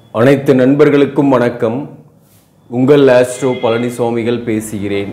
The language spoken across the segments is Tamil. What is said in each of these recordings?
அனைத்து நண்பர்களுக்கும் வணக்கம் உங்கள் ஆஸ்ட்ரோ பழனிசுவாமிகள் பேசுகிறேன்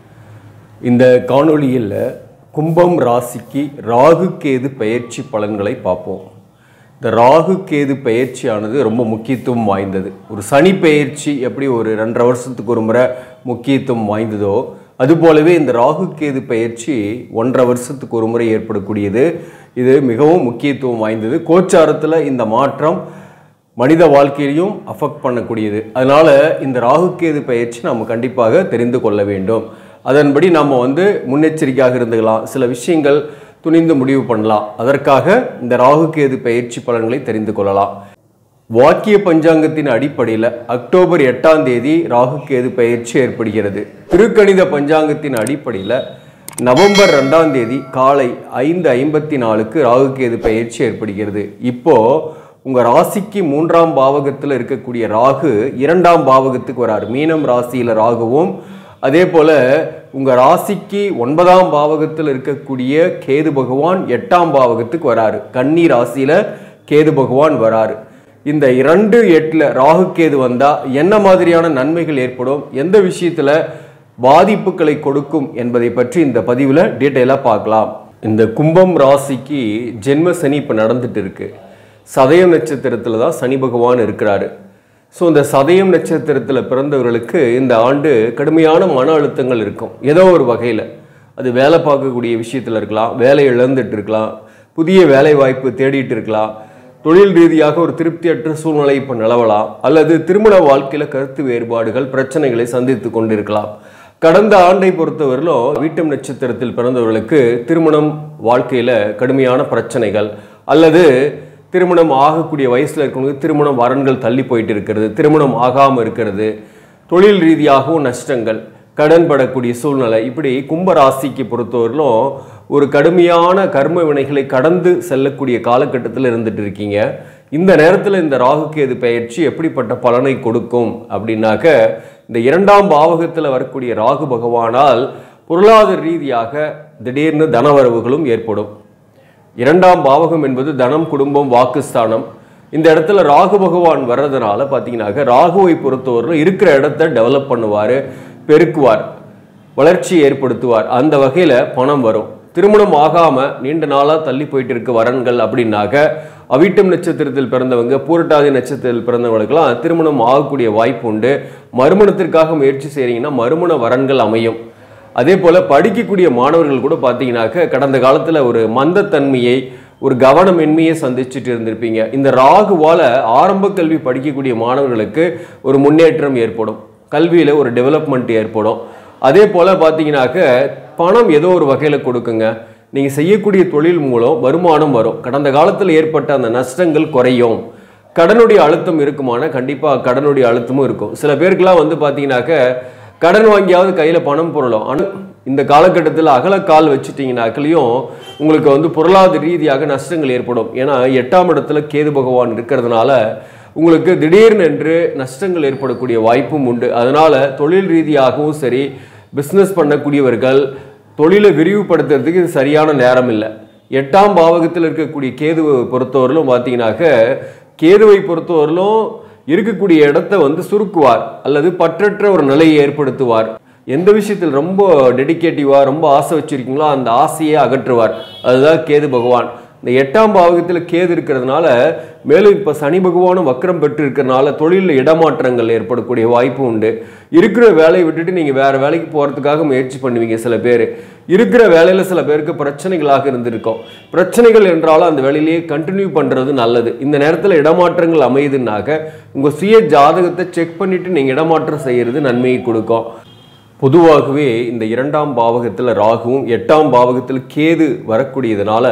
இந்த காணொளியில் கும்பம் ராசிக்கு ராகு கேது பெயர்ச்சி பலன்களை பார்ப்போம் இந்த ராகு கேது பெயர்ச்சியானது ரொம்ப முக்கியத்துவம் வாய்ந்தது ஒரு சனி பெயர்ச்சி எப்படி ஒரு ரெண்டரை வருஷத்துக்கு ஒரு முறை முக்கியத்துவம் வாய்ந்ததோ அதுபோலவே இந்த ராகு கேது பெயர்ச்சி ஒன்றரை வருஷத்துக்கு ஒரு முறை ஏற்படக்கூடியது இது மிகவும் முக்கியத்துவம் வாய்ந்தது கோச்சாரத்தில் இந்த மாற்றம் மனித வாழ்க்கையிலையும் அஃபெக்ட் பண்ணக்கூடியது அதனால இந்த ராகுகேது பயிற்சி நம்ம கண்டிப்பாக தெரிந்து கொள்ள வேண்டும் அதன்படி நம்ம வந்து முன்னெச்சரிக்கையாக இருந்துக்கலாம் சில விஷயங்கள் துணிந்து முடிவு பண்ணலாம் அதற்காக இந்த ராகுகேது பயிற்சி பலன்களை தெரிந்து கொள்ளலாம் வாக்கிய பஞ்சாங்கத்தின் அடிப்படையில் அக்டோபர் எட்டாம் தேதி ராகுகேது பயிற்சி ஏற்படுகிறது திருக்கணித பஞ்சாங்கத்தின் அடிப்படையில் நவம்பர் ரெண்டாம் தேதி காலை ஐந்து ஐம்பத்தி நாலுக்கு ராகுகேது பயிற்சி ஏற்படுகிறது இப்போ உங்க ராசிக்கு மூன்றாம் பாவகத்தில் இருக்கக்கூடிய ராகு இரண்டாம் பாவகத்துக்கு வராரு மீனம் ராசியில ராகுவும் அதே போல உங்க ராசிக்கு ஒன்பதாம் பாவகத்தில் இருக்கக்கூடிய கேது பகவான் எட்டாம் பாவகத்துக்கு வராரு கன்னி ராசியில கேது பகவான் வராரு இந்த இரண்டு எட்டுல ராகு கேது வந்தா என்ன மாதிரியான நன்மைகள் ஏற்படும் எந்த விஷயத்துல பாதிப்புகளை கொடுக்கும் என்பதை பற்றி இந்த பதிவில் டீட்டெயிலாக பார்க்கலாம் இந்த கும்பம் ராசிக்கு ஜென்ம சனி இப்போ நடந்துட்டு இருக்கு சதயம் நட்சத்திரத்தில் தான் சனி பகவான் இருக்கிறாரு ஸோ இந்த சதயம் நட்சத்திரத்தில் பிறந்தவர்களுக்கு இந்த ஆண்டு கடுமையான மன அழுத்தங்கள் இருக்கும் ஏதோ ஒரு வகையில் அது வேலை பார்க்கக்கூடிய விஷயத்தில் இருக்கலாம் வேலை இழந்துட்டு இருக்கலாம் புதிய வேலை வாய்ப்பு தேடிட்டு இருக்கலாம் தொழில் ரீதியாக ஒரு திருப்தியற்ற சூழ்நிலை இப்போ நிலவலாம் அல்லது திருமண வாழ்க்கையில் கருத்து வேறுபாடுகள் பிரச்சனைகளை சந்தித்து கொண்டிருக்கலாம் கடந்த ஆண்டை பொறுத்தவரையிலும் வீட்டம் நட்சத்திரத்தில் பிறந்தவர்களுக்கு திருமணம் வாழ்க்கையில் கடுமையான பிரச்சனைகள் அல்லது திருமணம் ஆகக்கூடிய வயசில் இருக்கவங்களுக்கு திருமணம் வரன்கள் தள்ளி போயிட்டு இருக்கிறது திருமணம் ஆகாமல் இருக்கிறது தொழில் ரீதியாகவும் நஷ்டங்கள் கடன் படக்கூடிய சூழ்நிலை இப்படி கும்ப ராசிக்கு பொறுத்தவரையிலும் ஒரு கடுமையான கர்ம வினைகளை கடந்து செல்லக்கூடிய காலகட்டத்தில் இருந்துட்டு இருக்கீங்க இந்த நேரத்தில் இந்த ராகுகேது பயிற்சி எப்படிப்பட்ட பலனை கொடுக்கும் அப்படின்னாக்க இந்த இரண்டாம் பாவகத்தில் வரக்கூடிய ராகு பகவானால் பொருளாதார ரீதியாக திடீர்னு தனவரவுகளும் ஏற்படும் இரண்டாம் பாவகம் என்பது தனம் குடும்பம் வாக்குஸ்தானம் இந்த இடத்துல ராகு பகவான் வர்றதுனால பார்த்தீங்கன்னாக்க ராகுவை பொறுத்தவரை இருக்கிற இடத்த டெவலப் பண்ணுவார் பெருக்குவார் வளர்ச்சி ஏற்படுத்துவார் அந்த வகையில் பணம் வரும் திருமணம் ஆகாமல் நீண்ட நாளாக தள்ளி போயிட்டு இருக்க வரன்கள் அப்படின்னாக்க அவிட்டம் நட்சத்திரத்தில் பிறந்தவங்க பூரட்டாதி நட்சத்திரத்தில் பிறந்தவங்களுக்கெல்லாம் திருமணம் ஆகக்கூடிய வாய்ப்பு உண்டு மறுமணத்திற்காக முயற்சி செய்கிறீங்கன்னா மறுமண வரன்கள் அமையும் அதே போல் படிக்கக்கூடிய மாணவர்கள் கூட பார்த்தீங்கன்னாக்க கடந்த காலத்தில் ஒரு மந்தத்தன்மையை ஒரு கவனமின்மையை சந்திச்சுட்டு இருந்திருப்பீங்க இந்த ராகுவால் ஆரம்ப கல்வி படிக்கக்கூடிய மாணவர்களுக்கு ஒரு முன்னேற்றம் ஏற்படும் கல்வியில் ஒரு டெவலப்மெண்ட் ஏற்படும் அதே போல் பார்த்தீங்கன்னாக்க பணம் ஏதோ ஒரு வகையில் கொடுக்குங்க நீங்கள் செய்யக்கூடிய தொழில் மூலம் வருமானம் வரும் கடந்த காலத்தில் ஏற்பட்ட அந்த நஷ்டங்கள் குறையும் கடனுடைய அழுத்தம் இருக்குமானா கண்டிப்பாக கடனுடைய அழுத்தமும் இருக்கும் சில பேருக்குலாம் வந்து பார்த்தீங்கன்னாக்க கடன் வாங்கியாவது கையில் பணம் பொருளும் ஆனால் இந்த காலகட்டத்தில் அகலக்கால் வச்சுட்டிங்கனாக்களையும் உங்களுக்கு வந்து பொருளாதார ரீதியாக நஷ்டங்கள் ஏற்படும் ஏன்னா எட்டாம் இடத்துல கேது பகவான் இருக்கிறதுனால உங்களுக்கு திடீர்னு என்று நஷ்டங்கள் ஏற்படக்கூடிய வாய்ப்பும் உண்டு அதனால் தொழில் ரீதியாகவும் சரி பிஸ்னஸ் பண்ணக்கூடியவர்கள் தொழிலை விரிவுபடுத்துறதுக்கு இது சரியான நேரம் இல்லை எட்டாம் பாவகத்தில் இருக்கக்கூடிய கேதுவை பொறுத்தவரையிலும் பார்த்தீங்கன்னாக்க கேதுவை பொறுத்தவரையிலும் இருக்கக்கூடிய இடத்த வந்து சுருக்குவார் அல்லது பற்றற்ற ஒரு நிலையை ஏற்படுத்துவார் எந்த விஷயத்தில் ரொம்ப டெடிகேட்டிவாக ரொம்ப ஆசை வச்சிருக்கீங்களோ அந்த ஆசையை அகற்றுவார் அதுதான் கேது பகவான் இந்த எட்டாம் பாவகத்தில் கேது இருக்கிறதுனால மேலும் இப்போ சனி பகவானும் வக்கரம் பெற்று இருக்கிறதுனால தொழிலில் இடமாற்றங்கள் ஏற்படக்கூடிய வாய்ப்பு உண்டு இருக்கிற வேலையை விட்டுட்டு நீங்கள் வேறு வேலைக்கு போகிறதுக்காக முயற்சி பண்ணுவீங்க சில பேர் இருக்கிற வேலையில் சில பேருக்கு பிரச்சனைகளாக இருந்திருக்கும் பிரச்சனைகள் என்றாலும் அந்த வேலையிலேயே கண்டினியூ பண்ணுறது நல்லது இந்த நேரத்தில் இடமாற்றங்கள் அமையுதுன்னாக்க உங்கள் சுய ஜாதகத்தை செக் பண்ணிவிட்டு நீங்கள் இடமாற்றம் செய்கிறது நன்மையை கொடுக்கும் பொதுவாகவே இந்த இரண்டாம் பாவகத்தில் ராகுவும் எட்டாம் பாவகத்தில் கேது வரக்கூடியதுனால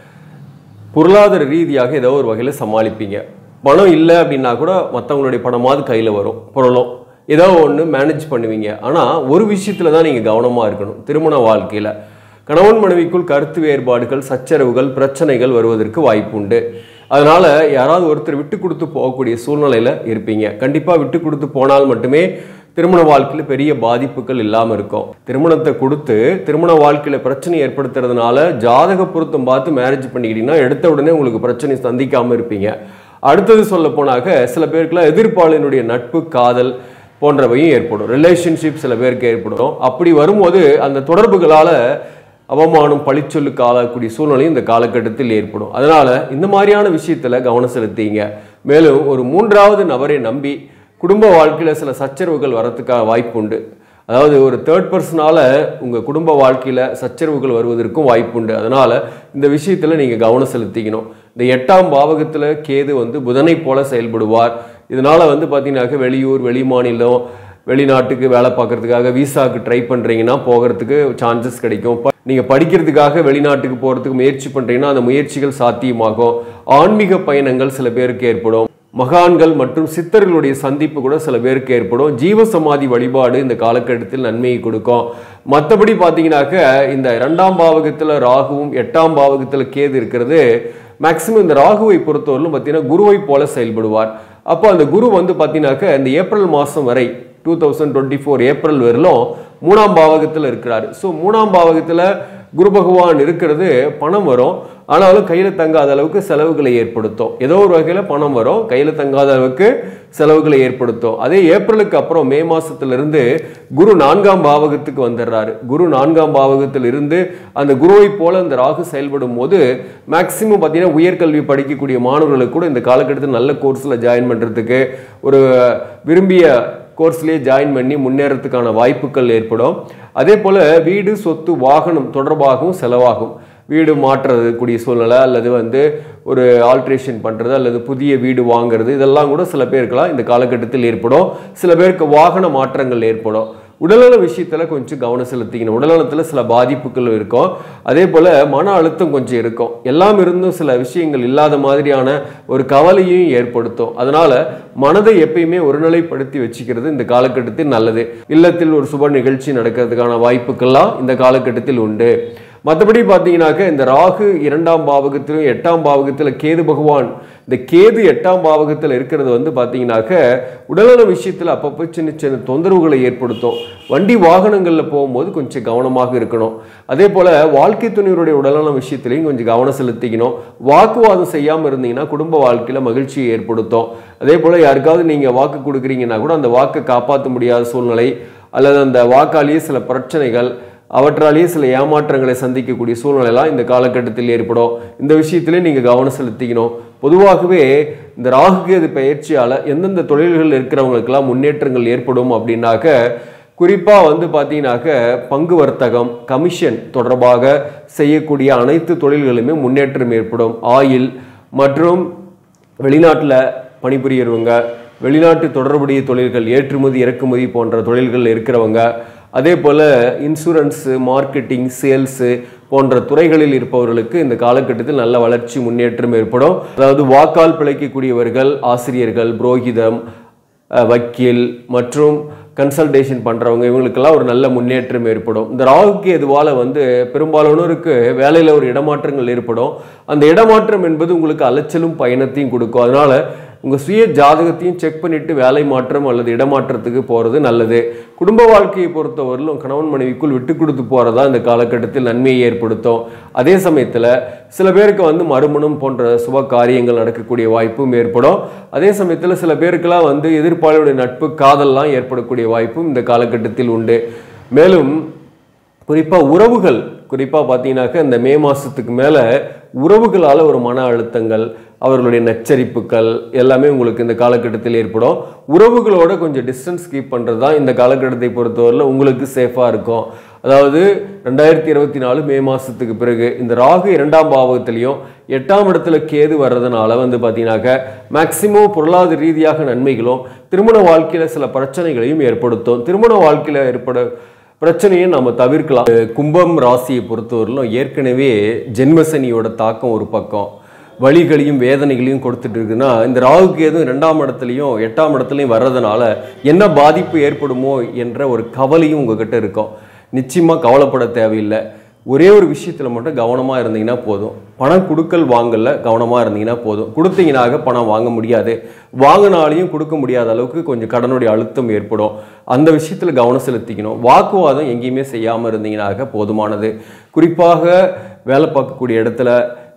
பொருளாதார ரீதியாக ஏதோ ஒரு வகையில் சமாளிப்பீங்க பணம் இல்லை அப்படின்னா கூட மற்றவங்களுடைய பணமாவது கையில் வரும் பொருளும் ஏதோ ஒன்று மேனேஜ் பண்ணுவீங்க ஆனால் ஒரு விஷயத்தில் தான் நீங்கள் கவனமாக இருக்கணும் திருமண வாழ்க்கையில் கணவன் மனைவிக்குள் கருத்து வேறுபாடுகள் சச்சரவுகள் பிரச்சனைகள் வருவதற்கு வாய்ப்பு உண்டு அதனால் யாராவது ஒருத்தர் விட்டு கொடுத்து போகக்கூடிய சூழ்நிலையில் இருப்பீங்க கண்டிப்பாக விட்டு கொடுத்து போனால் மட்டுமே திருமண வாழ்க்கையில் பெரிய பாதிப்புகள் இல்லாமல் இருக்கும் திருமணத்தை கொடுத்து திருமண வாழ்க்கையில் பிரச்சனை ஏற்படுத்துறதுனால ஜாதக பொருத்தம் பார்த்து மேரேஜ் பண்ணிக்கிட்டீங்கன்னா எடுத்த உடனே உங்களுக்கு பிரச்சனை சந்திக்காமல் இருப்பீங்க அடுத்தது சொல்ல போனாக்க சில பேருக்குலாம் எதிர்ப்பாளினுடைய நட்பு காதல் போன்றவையும் ஏற்படும் ரிலேஷன்ஷிப் சில பேருக்கு ஏற்படும் அப்படி வரும்போது அந்த தொடர்புகளால் அவமானம் பழிச்சொல்லுக்கு ஆளாகக்கூடிய சூழ்நிலையும் இந்த காலகட்டத்தில் ஏற்படும் அதனால இந்த மாதிரியான விஷயத்துல கவனம் செலுத்திங்க மேலும் ஒரு மூன்றாவது நபரை நம்பி குடும்ப வாழ்க்கையில சில சச்சரவுகள் வரத்துக்காக வாய்ப்பு உண்டு அதாவது ஒரு தேர்ட் பர்சனால உங்க குடும்ப வாழ்க்கையில சச்சரவுகள் வருவதற்கும் வாய்ப்புண்டு அதனால இந்த விஷயத்துல நீங்க கவனம் செலுத்திக்கணும் இந்த எட்டாம் பாவகத்துல கேது வந்து புதனை போல செயல்படுவார் இதனால வந்து பார்த்தீங்கன்னாக்க வெளியூர் வெளி மாநிலம் வெளிநாட்டுக்கு வேலை பார்க்கறதுக்காக விசாவுக்கு ட்ரை பண்ணுறீங்கன்னா போகிறதுக்கு சான்சஸ் கிடைக்கும் ப- நீங்க படிக்கிறதுக்காக வெளிநாட்டுக்கு போகிறதுக்கு முயற்சி பண்ணுறீங்கன்னா அந்த முயற்சிகள் சாத்தியமாகும் ஆன்மீக பயணங்கள் சில பேருக்கு ஏற்படும் மகான்கள் மற்றும் சித்தர்களுடைய சந்திப்பு கூட சில பேருக்கு ஏற்படும் ஜீவ சமாதி வழிபாடு இந்த காலகட்டத்தில் நன்மையை கொடுக்கும் மற்றபடி பார்த்தீங்கன்னாக்க இந்த இரண்டாம் பாவகத்தில் ராகுவும் எட்டாம் பாவகத்தில் கேது இருக்கிறது மேக்சிமம் இந்த ராகுவை பொறுத்தவரையிலும் பார்த்தீங்கன்னா குருவை போல செயல்படுவார் அப்போ அந்த குரு வந்து பார்த்தீங்கன்னாக்க இந்த ஏப்ரல் மாதம் வரை two thousand twenty four April வரலும் மூணாம் பாவகத்தில் இருக்கிறார் ஸோ மூணாம் பாவகத்தில் குரு பகவான் இருக்கிறது பணம் வரும் ஆனாலும் கையில் தங்காத அளவுக்கு செலவுகளை ஏற்படுத்தும் ஏதோ ஒரு வகையில் பணம் வரும் கையில் தங்காத அளவுக்கு செலவுகளை ஏற்படுத்தும் அதே ஏப்ரலுக்கு அப்புறம் மே மாசத்திலிருந்து குரு நான்காம் பாவகத்துக்கு வந்துடுறாரு குரு நான்காம் பாவகத்தில் இருந்து அந்த குருவை போல இந்த ராகு செயல்படும் போது மேக்சிமம் பார்த்தீங்கன்னா உயர்கல்வி படிக்கக்கூடிய மாணவர்களுக்கு கூட இந்த காலகட்டத்தில் நல்ல கோர்ஸில் ஜாயின் பண்ணுறதுக்கு ஒரு விரும்பிய கோர்ஸ்லேயே ஜாயின் பண்ணி முன்னேறதுக்கான வாய்ப்புகள் ஏற்படும் அதே போல் வீடு சொத்து வாகனம் தொடர்பாகவும் செலவாகும் வீடு மாற்றுறது கூடிய சூழ்நிலை அல்லது வந்து ஒரு ஆல்ட்ரேஷன் பண்ணுறது அல்லது புதிய வீடு வாங்குறது இதெல்லாம் கூட சில பேருக்குலாம் இந்த காலகட்டத்தில் ஏற்படும் சில பேருக்கு வாகன மாற்றங்கள் ஏற்படும் உடல்நல விஷயத்தில் கொஞ்சம் கவனம் செலுத்திக்கணும் உடல்நலத்தில் சில பாதிப்புகள் இருக்கும் அதே போல் மன அழுத்தம் கொஞ்சம் இருக்கும் எல்லாம் இருந்தும் சில விஷயங்கள் இல்லாத மாதிரியான ஒரு கவலையும் ஏற்படுத்தும் அதனால மனதை எப்பயுமே ஒருநிலைப்படுத்தி வச்சுக்கிறது இந்த காலகட்டத்தில் நல்லது இல்லத்தில் ஒரு சுப நிகழ்ச்சி நடக்கிறதுக்கான வாய்ப்புக்கெல்லாம் இந்த காலகட்டத்தில் உண்டு மற்றபடி பார்த்தீங்கன்னாக்க இந்த ராகு இரண்டாம் பாவகத்திலும் எட்டாம் பாவகத்தில் கேது பகவான் இந்த கேது எட்டாம் பாவகத்தில் இருக்கிறது வந்து பார்த்தீங்கன்னாக்க உடல்நல விஷயத்தில் அப்பப்போ சின்ன சின்ன தொந்தரவுகளை ஏற்படுத்தும் வண்டி வாகனங்களில் போகும்போது கொஞ்சம் கவனமாக இருக்கணும் அதே போல் வாழ்க்கை துணைவருடைய உடல்நல விஷயத்திலையும் கொஞ்சம் கவனம் செலுத்திக்கணும் வாக்குவாதம் செய்யாமல் இருந்தீங்கன்னா குடும்ப வாழ்க்கையில் மகிழ்ச்சியை ஏற்படுத்தும் அதே போல் யாருக்காவது நீங்கள் வாக்கு கொடுக்குறீங்கன்னா கூட அந்த வாக்கை காப்பாற்ற முடியாத சூழ்நிலை அல்லது அந்த வாக்காலேயே சில பிரச்சனைகள் அவற்றாலேயே சில ஏமாற்றங்களை சந்திக்கக்கூடிய சூழ்நிலைலாம் இந்த காலகட்டத்தில் ஏற்படும் இந்த விஷயத்திலே நீங்கள் கவனம் செலுத்திக்கணும் பொதுவாகவே இந்த ராகுகேது பயிற்சியால் எந்தெந்த தொழில்கள் இருக்கிறவங்களுக்கெல்லாம் முன்னேற்றங்கள் ஏற்படும் அப்படின்னாக்க குறிப்பாக வந்து பார்த்தீங்கன்னாக்க பங்கு வர்த்தகம் கமிஷன் தொடர்பாக செய்யக்கூடிய அனைத்து தொழில்களுமே முன்னேற்றம் ஏற்படும் ஆயில் மற்றும் வெளிநாட்டில் பணிபுரியறவங்க வெளிநாட்டு தொடர்புடைய தொழில்கள் ஏற்றுமதி இறக்குமதி போன்ற தொழில்கள் இருக்கிறவங்க அதே போல் இன்சூரன்ஸு மார்க்கெட்டிங் சேல்ஸு போன்ற துறைகளில் இருப்பவர்களுக்கு இந்த காலகட்டத்தில் நல்ல வளர்ச்சி முன்னேற்றம் ஏற்படும் அதாவது வாக்கால் பிழைக்கக்கூடியவர்கள் ஆசிரியர்கள் புரோகிதம் அஹ், வக்கீல் மற்றும் கன்சல்டேஷன் பண்ணுறவங்க இவங்களுக்கெல்லாம் ஒரு நல்ல முன்னேற்றம் ஏற்படும் இந்த ராகுக்கு எதுவால் வந்து பெரும்பாலானோருக்கு வேலையில் ஒரு இடமாற்றங்கள் ஏற்படும் அந்த இடமாற்றம் என்பது உங்களுக்கு அலைச்சலும் பயணத்தையும் கொடுக்கும் அதனால உங்கள் சுய ஜாதகத்தையும் செக் பண்ணிட்டு வேலை மாற்றம் அல்லது இடமாற்றத்துக்கு போகிறது நல்லது குடும்ப வாழ்க்கையை பொறுத்தவரையிலும் கணவன் மனைவிக்குள் விட்டு கொடுத்து போகிறதா இந்த காலகட்டத்தில் நன்மையை ஏற்படுத்தும் அதே சமயத்தில் சில பேருக்கு வந்து மறுமணம் போன்ற சுப காரியங்கள் நடக்கக்கூடிய வாய்ப்பும் ஏற்படும் அதே சமயத்தில் சில பேருக்கெல்லாம் வந்து எதிர்ப்பாளருடைய நட்பு காதல்லாம் ஏற்படக்கூடிய வாய்ப்பும் இந்த காலகட்டத்தில் உண்டு மேலும் குறிப்பாக உறவுகள் குறிப்பாக பார்த்தீங்கன்னாக்க இந்த மே மாதத்துக்கு மேலே உறவுகளால் ஒரு மன அழுத்தங்கள் அவர்களுடைய நச்சரிப்புகள் எல்லாமே உங்களுக்கு இந்த காலகட்டத்தில் ஏற்படும் உறவுகளோட கொஞ்சம் டிஸ்டன்ஸ் கீப் பண்ணுறது தான் இந்த காலகட்டத்தை பொறுத்தவரையில் உங்களுக்கு சேஃபாக இருக்கும் அதாவது ரெண்டாயிரத்தி இருபத்தி நாலு மே மாதத்துக்கு பிறகு இந்த ராகு இரண்டாம் பாவகத்திலையும் எட்டாம் இடத்துல கேது வர்றதுனால வந்து பார்த்தீங்கன்னாக்க மேக்சிமம் பொருளாதார ரீதியாக நன்மைகளும் திருமண வாழ்க்கையில் சில பிரச்சனைகளையும் ஏற்படுத்தும் திருமண வாழ்க்கையில் ஏற்பட பிரச்சனையை நம்ம தவிர்க்கலாம் கும்பம் ராசியை பொறுத்தவரையிலும் ஏற்கனவே ஜென்மசனியோட தாக்கம் ஒரு பக்கம் வலிகளையும் வேதனைகளையும் கொடுத்துட்டு இருக்குன்னா இந்த ராகுக்கு எதுவும் ரெண்டாம் இடத்துலையும் எட்டாம் இடத்துலையும் வர்றதுனால என்ன பாதிப்பு ஏற்படுமோ என்ற ஒரு கவலையும் உங்ககிட்ட இருக்கும் நிச்சயமாக கவலைப்பட தேவையில்லை ஒரே ஒரு விஷயத்தில் மட்டும் கவனமாக இருந்தீங்கன்னா போதும் பணம் கொடுக்கல் வாங்கல கவனமாக இருந்தீங்கன்னா போதும் கொடுத்தீங்கனாக பணம் வாங்க முடியாது வாங்கினாலையும் கொடுக்க முடியாத அளவுக்கு கொஞ்சம் கடனுடைய அழுத்தம் ஏற்படும் அந்த விஷயத்தில் கவனம் செலுத்திக்கணும் வாக்குவாதம் எங்கேயுமே செய்யாமல் இருந்தீங்கனாக போதுமானது குறிப்பாக வேலை பார்க்கக்கூடிய இடத்துல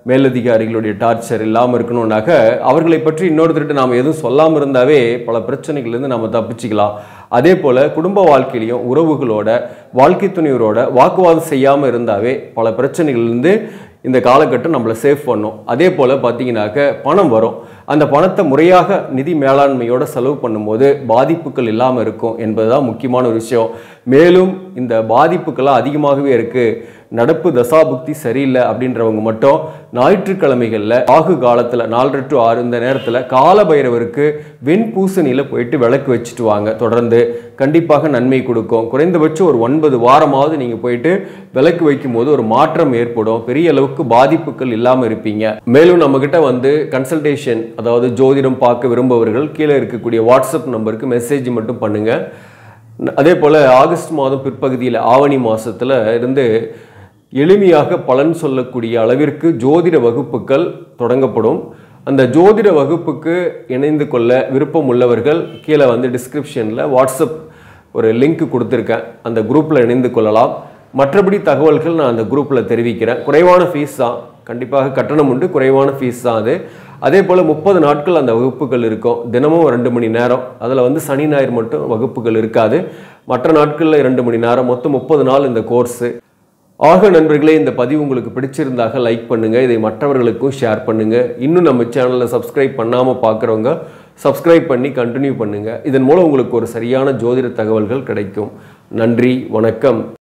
மேலதிகாரிகளுடைய டார்ச்சர் இல்லாமல் இருக்கணும்னாக்க அவர்களை பற்றி இன்னொருத்தர்கிட்ட நாம் எதுவும் சொல்லாமல் இருந்தாவே பல பிரச்சனைகள்லேருந்து நம்ம தப்பிச்சுக்கலாம் அதே போல் குடும்ப வாழ்க்கையிலையும் உறவுகளோட வாழ்க்கை துணைவரோட வாக்குவாதம் செய்யாமல் இருந்தாவே பல பிரச்சனைகள்லேருந்து இந்த காலகட்டம் நம்மளை சேவ் பண்ணும் அதே போல் பார்த்தீங்கன்னாக்க பணம் வரும் அந்த பணத்தை முறையாக நிதி மேலாண்மையோட செலவு பண்ணும்போது பாதிப்புகள் இல்லாமல் இருக்கும் என்பதுதான் முக்கியமான ஒரு விஷயம் மேலும் இந்த பாதிப்புகள்லாம் அதிகமாகவே இருக்குது நடப்பு தசாபுக்தி சரியில்லை அப்படின்றவங்க மட்டும் ஞாயிற்றுக்கிழமைகளில் ஆகு காலத்தில் நாலரை டு ஆறு இந்த நேரத்தில் கால பைரவருக்கு வெண்பூசணியில் போயிட்டு விளக்கு வச்சுட்டு வாங்க தொடர்ந்து கண்டிப்பாக நன்மை கொடுக்கும் குறைந்தபட்சம் ஒரு ஒன்பது வாரமாவது நீங்கள் போயிட்டு விளக்கு வைக்கும்போது ஒரு மாற்றம் ஏற்படும் பெரிய அளவுக்கு பாதிப்புகள் இல்லாமல் இருப்பீங்க மேலும் நம்மக்கிட்ட வந்து கன்சல்டேஷன் அதாவது ஜோதிடம் பார்க்க விரும்புபவர்கள் கீழே இருக்கக்கூடிய வாட்ஸ்அப் நம்பருக்கு மெசேஜ் மட்டும் பண்ணுங்கள் அதே போல் ஆகஸ்ட் மாதம் பிற்பகுதியில் ஆவணி மாதத்தில் இருந்து எளிமையாக பலன் சொல்லக்கூடிய அளவிற்கு ஜோதிட வகுப்புகள் தொடங்கப்படும் அந்த ஜோதிட வகுப்புக்கு இணைந்து கொள்ள விருப்பம் உள்ளவர்கள் கீழே வந்து டிஸ்கிரிப்ஷனில் வாட்ஸ்அப் ஒரு லிங்க் கொடுத்துருக்கேன் அந்த குரூப்பில் இணைந்து கொள்ளலாம் மற்றபடி தகவல்கள் நான் அந்த குரூப்பில் தெரிவிக்கிறேன் குறைவான ஃபீஸ் தான் கண்டிப்பாக கட்டணம் உண்டு குறைவான ஃபீஸ் தான் அது அதே போல் முப்பது நாட்கள் அந்த வகுப்புகள் இருக்கும் தினமும் ரெண்டு மணி நேரம் அதில் வந்து சனி ஞாயிறு மட்டும் வகுப்புகள் இருக்காது மற்ற நாட்களில் ரெண்டு மணி நேரம் மொத்தம் முப்பது நாள் இந்த கோர்ஸு ஆக நண்பர்களே இந்த பதிவு உங்களுக்கு பிடிச்சிருந்தாக லைக் பண்ணுங்கள் இதை மற்றவர்களுக்கும் ஷேர் பண்ணுங்கள் இன்னும் நம்ம சேனலில் சப்ஸ்கிரைப் பண்ணாமல் பார்க்குறவங்க சப்ஸ்கிரைப் பண்ணி கண்டினியூ பண்ணுங்கள் இதன் மூலம் உங்களுக்கு ஒரு சரியான ஜோதிட தகவல்கள் கிடைக்கும் நன்றி வணக்கம்